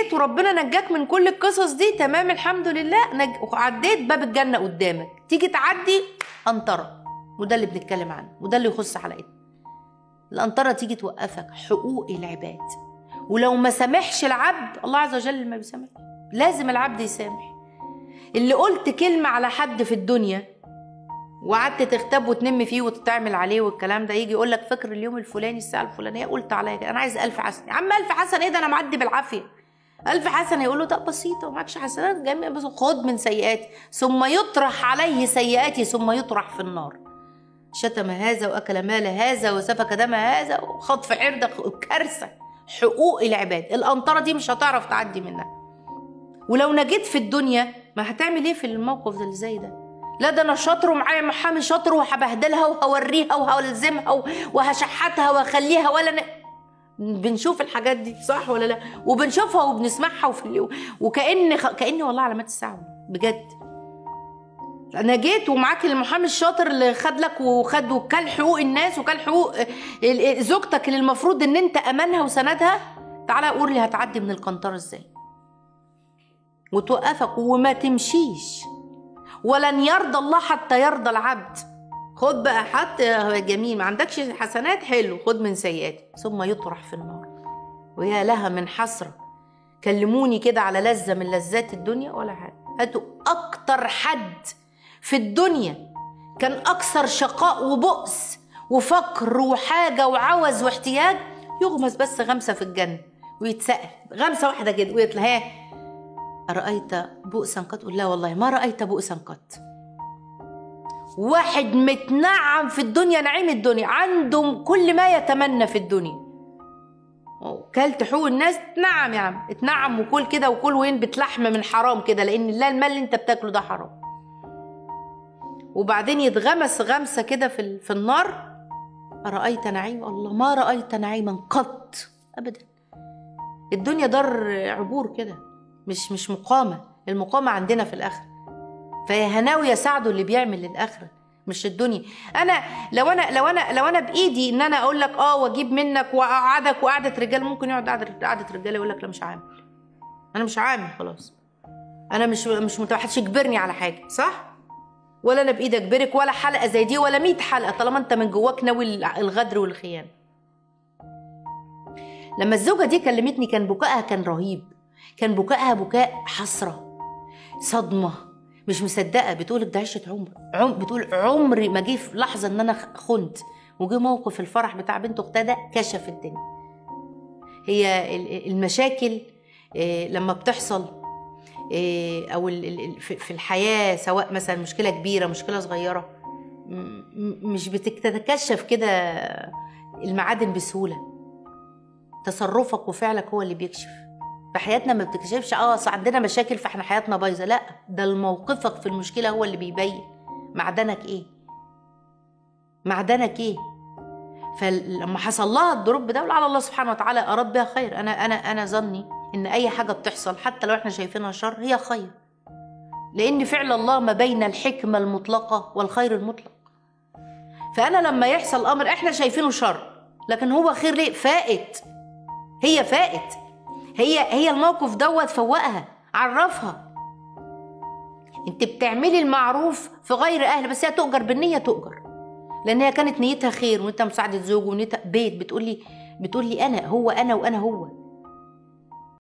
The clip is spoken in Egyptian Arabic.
جيت وربنا نجاك من كل القصص دي تمام الحمد لله نج... وعديت باب الجنه قدامك تيجي تعدي قنطره وده اللي بنتكلم عنه وده اللي يخص حلقتنا القنطره تيجي توقفك حقوق العباد ولو ما سامحش العبد الله عز وجل ما بيسامح لازم العبد يسامح اللي قلت كلمه على حد في الدنيا وقعدت تغتاب وتنم فيه وتتعمل عليه والكلام ده يجي يقول لك فاكر اليوم الفلاني الساعه الفلانيه قلت عليا كده، انا عايز ألف حسنه يا عم ألف حسنه ايه ده انا معدي بالعافيه ألف حسنه يقول له ده بسيطه ومعكش حسنات جميع بس خد من سيئاتي ثم يطرح عليه سيئاتي ثم يطرح في النار شتم هذا واكل مال هذا وسفك دم هذا وخط في عرضك كارثه حقوق العباد القنطره دي مش هتعرف تعدي منها ولو نجيت في الدنيا ما هتعمل ايه في الموقف اللي زي ده لا ده انا شاطر ومعايا محامي شاطر وهبهدلها وهوريها وهلزمها و- وهشحتها واخليها ولا ن... بنشوف الحاجات دي صح ولا لا وبنشوفها وبنسمعها وفي اللي... وكأن خ... كأن والله علامات الساعة بجد انا جيت ومعاك المحامي الشاطر اللي خد لك وخد وكل حقوق الناس وكل حقوق ال- ال- زوجتك اللي المفروض ان انت امانها وسندها تعالى قول لي هتعدي من القنطره ازاي وتوقفك وما تمشيش ولن يرضى الله حتى يرضى العبد خد بقى حط يا جميل ما عندكش حسنات حلو خد من سيئاتي ثم يطرح في النار ويا لها من حسرة كلموني كده على لذة من لذات الدنيا ولا حاجة هاتوا أكتر حد في الدنيا كان أكثر شقاء وبؤس وفقر وحاجة وعوز واحتياج يغمس بس غمسة في الجنة ويتسأل غمسة واحدة كده ويطلع ها أرأيت بؤسا قط؟ قل لا والله ما رأيت بؤسا قط واحد متنعم في الدنيا نعيم الدنيا عنده كل ما يتمنى في الدنيا كلت حقوق الناس نعم يا عم اتنعم وكل كده وكل وين بتلحم من حرام كده لان لا المال اللي انت بتاكله ده حرام وبعدين يتغمس غمسه كده في ال- في النار أرأيت نعيم الله ما رأيت نعيما قط أبدا الدنيا دار عبور كده مش مش مقامة المقامة عندنا في الآخرة فيا هناوي يا سعده اللي بيعمل للآخرة مش الدنيا انا لو انا لو انا لو انا بايدي ان انا اقول لك اه واجيب منك واقعدك وقعده رجال ممكن يقعد قعده قعده رجاله يقول لك لا مش عامل انا مش عامل خلاص انا مش مش مت- محدش يجبرني على حاجه صح ولا انا بايدي اجبرك ولا حلقه زي دي ولا 100 حلقه طالما انت من جواك ناوي الغدر والخيانه لما الزوجه دي كلمتني كان بكائها كان رهيب كان بكائها بكاء حسره صدمه مش مصدقه بتقول ده عشره عمر عم بتقول عمري ما جه في لحظه ان انا خنت وجه موقف الفرح بتاع بنت اختها ده كشف الدنيا هي ال- المشاكل إيه، لما بتحصل إيه، او ال- ال- ال- في في الحياه سواء مثلا مشكله كبيره مشكله صغيره م- م- مش بتتكشف كده المعادن بسهوله تصرفك وفعلك هو اللي بيكشف في حياتنا ما بتكشفش اه أصل عندنا مشاكل فاحنا حياتنا بايظه لا ده موقفك في المشكله هو اللي بيبين معدنك ايه معدنك ايه فلما حصل لها الدروب ده على الله سبحانه وتعالى اراد بها خير انا انا انا ظني ان اي حاجه بتحصل حتى لو احنا شايفينها شر هي خير لان فعل الله ما بين الحكمه المطلقه والخير المطلق فانا لما يحصل امر احنا شايفينه شر لكن هو خير ليه فائت هي فائت هي هي الموقف دوت فوقها عرفها انت بتعملي المعروف في غير اهل بس هي تؤجر بالنيه تؤجر لان هي كانت نيتها خير وانت مساعده زوج ونيتها بيت بتقولي بتقولي انا هو انا وانا هو